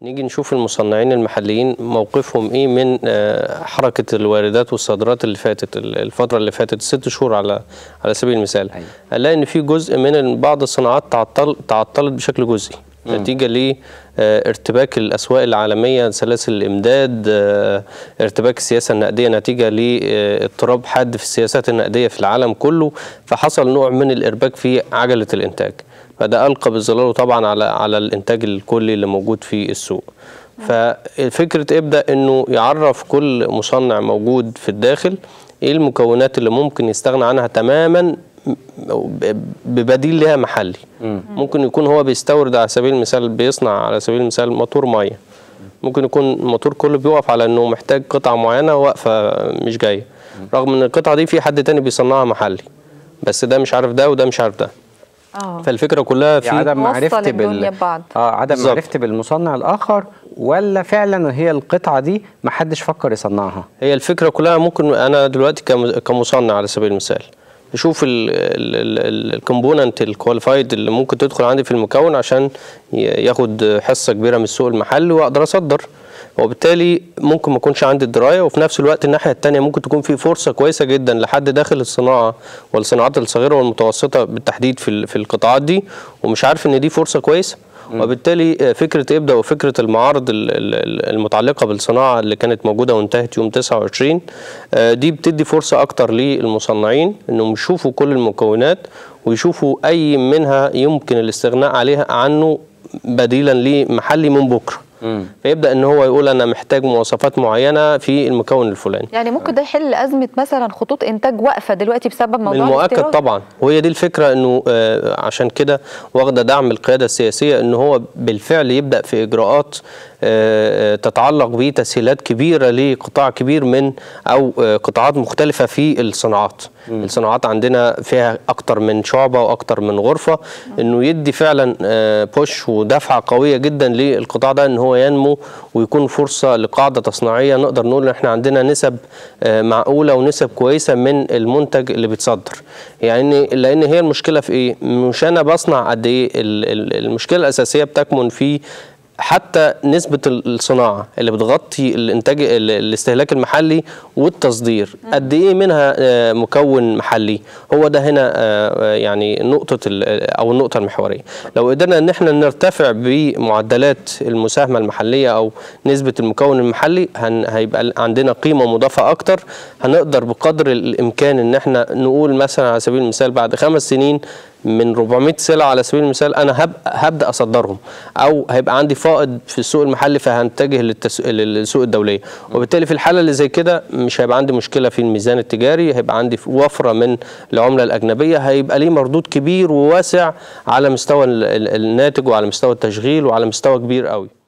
نيجي نشوف المصنعين المحليين موقفهم ايه من آه، حركه الواردات والصادرات اللي فاتت ال- الفتره اللي فاتت ست شهور على على سبيل المثال أيوة. هنلاقي ان في جزء من بعض الصناعات تعطل تعطلت بشكل جزئي نتيجه لارتباك الاسواق العالميه سلاسل الامداد آه، ارتباك السياسه النقديه نتيجه لاضطراب حاد في السياسات النقديه في العالم كله فحصل نوع من الارباك في عجله الانتاج فده القى بظلاله طبعا على على الانتاج الكلي اللي موجود في السوق ففكره ابدا انه يعرف كل مصنع موجود في الداخل ايه المكونات اللي ممكن يستغنى عنها تماما ب- ببديل لها محلي ممكن يكون هو بيستورد على سبيل المثال بيصنع على سبيل المثال موتور ميه ممكن يكون الموتور كله بيقف على انه محتاج قطعه معينه واقفه مش جايه رغم ان القطعه دي في حد تاني بيصنعها محلي بس ده مش عارف ده وده مش عارف ده اه فالفكره كلها في عدم موصل معرفتي الدنيا بال ببعض. اه عدم بالظبط. معرفتي بالمصنع الاخر ولا فعلا هي القطعه دي ما حدش فكر يصنعها هي الفكره كلها ممكن انا دلوقتي كم- كمصنع على سبيل المثال اشوف الكومبوننت الكواليفايد اللي ممكن تدخل عندي في المكون عشان ي- ياخد حصه كبيره من السوق المحلي واقدر اصدر وبالتالي ممكن ما يكونش عندي الدرايه وفي نفس الوقت الناحيه الثانيه ممكن تكون في فرصه كويسه جدا لحد داخل الصناعه والصناعات الصغيره والمتوسطه بالتحديد في ال- في القطاعات دي ومش عارف ان دي فرصه كويسه وبالتالي آه، فكره ابدا وفكره المعارض ال- ال- المتعلقه بالصناعه اللي كانت موجوده وانتهت يوم 29 آه، دي بتدي فرصه اكتر للمصنعين انهم يشوفوا كل المكونات ويشوفوا اي منها يمكن الاستغناء عليها عنه بديلا لمحلي من بكره فيبدا ان هو يقول انا محتاج مواصفات معينه في المكون الفلاني يعني ممكن ده يحل ازمه مثلا خطوط انتاج واقفه دلوقتي بسبب من موضوع المؤكد الاستيراد؟ طبعا وهي دي الفكره انه آه، عشان كده واخده دعم القياده السياسيه ان هو بالفعل يبدا في اجراءات آه، آه، تتعلق بتسهيلات كبيره لقطاع كبير من او آه، قطاعات مختلفه في الصناعات الصناعات عندنا فيها اكتر من شعبه واكتر من غرفه انه يدي فعلا آه، بوش ودفعه قويه جدا للقطاع ده ان هو ينمو ويكون فرصه لقاعده تصنيعيه نقدر نقول ان احنا عندنا نسب آه، معقوله ونسب كويسه من المنتج اللي بيتصدر يعني لان هي المشكله في ايه مش انا بصنع قد ايه ال- ال- المشكله الاساسيه بتكمن في حتى نسبة ال- الصناعة اللي بتغطي الانتاج ال- الاستهلاك المحلي والتصدير قد ايه منها آه، مكون محلي هو ده هنا آه، يعني نقطة ال- او النقطة المحورية لو قدرنا ان احنا نرتفع بمعدلات المساهمة المحلية او نسبة المكون المحلي هن هيبقى عندنا قيمة مضافة اكتر هنقدر بقدر الامكان ان احنا نقول مثلا على سبيل المثال بعد خمس سنين من 400 سلعه على سبيل المثال انا هب... هبدا اصدرهم او هيبقى عندي فائض في السوق المحلي فهنتجه للتس... للسوق الدوليه وبالتالي في الحاله اللي زي كده مش هيبقى عندي مشكله في الميزان التجاري هيبقى عندي وفره من العمله الاجنبيه هيبقى ليه مردود كبير وواسع على مستوى ال- ال- الناتج وعلى مستوى التشغيل وعلى مستوى كبير قوي